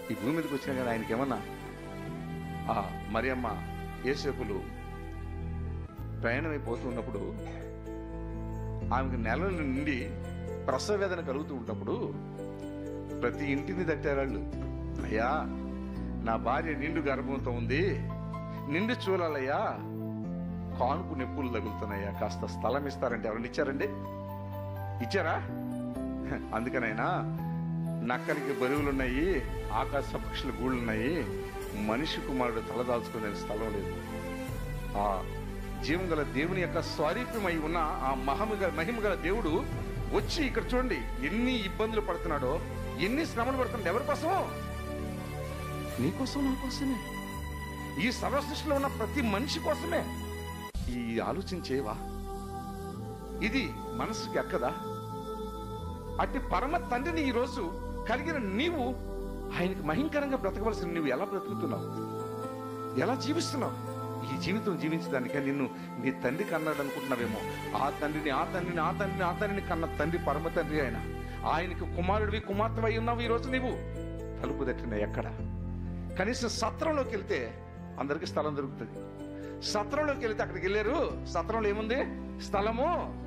ఈ భూమి మీదకి వచ్చినా కానీ ఆయనకి ఏమన్నా ఆ మరియమ్మ ఏసేపులు ప్రయాణమైపోతున్నప్పుడు ఆమెకు నెలల నుండి ప్రసవ వేదన కలుగుతూ ఉన్నప్పుడు ప్రతి ఇంటిని తట్టారాళ్ళు అయ్యా నా భార్య నిండు గర్భంతో ఉంది నిండు చూడాలయ్యా కానుపు నొప్పులు తగులుతున్నాయ్యా కాస్త స్థలం ఇస్తారంటే ఎవరైనా ఇచ్చారండి ఇచ్చారా హ, అందుకనైనా నక్కలకి బరువులున్నాయి ఆకాశ పక్షుల గూళ్ళున్నాయి మనిషి కుమారుడు తలదాల్చుకునే స్థలం లేదు ఆ జీవం గల దేవుని యొక్క స్వారూప్యమై ఉన్న ఆ మహము గల మహిమ గల దేవుడు వచ్చి ఇక్కడ చూడండి ఎన్ని ఇబ్బందులు పడుతున్నాడో ఎన్ని శ్రమలు పడుతున్నాడు ఎవరి కోసం నీకోసం నా కోసమే ఈ సర్వ సృష్టిలో ఉన్న ప్రతి మనిషి కోసమే ఈ ఆలోచన చేయవా ఇది మనసుకి ఎక్కదా అట్టి పరమ తండ్రిని ఈ రోజు కలిగిన నీవు ఆయనకి మహింకరంగా బ్రతకవలసిన నువ్వు ఎలా బ్రతుకుతున్నావు ఎలా జీవిస్తున్నావు ఈ జీవితం జీవించడానికే నిన్ను నీ తండ్రి కన్నాడు అనుకుంటున్నావేమో ఆ తండ్రిని ఆ తండ్రిని ఆ తండ్రిని ఆ తండ్రిని కన్న తండ్రి పరమ తండ్రి ఆయన ఆయనకి కుమారుడివి కుమార్తె అయి ఉన్నావు ఈ రోజు నీవు తలుపు తట్టిన ఎక్కడ కనీసం సత్రంలోకి వెళ్తే అందరికి స్థలం దొరుకుతుంది సత్రంలోకి వెళ్తే అక్కడికి వెళ్ళారు సత్రంలో ఏముంది స్థలము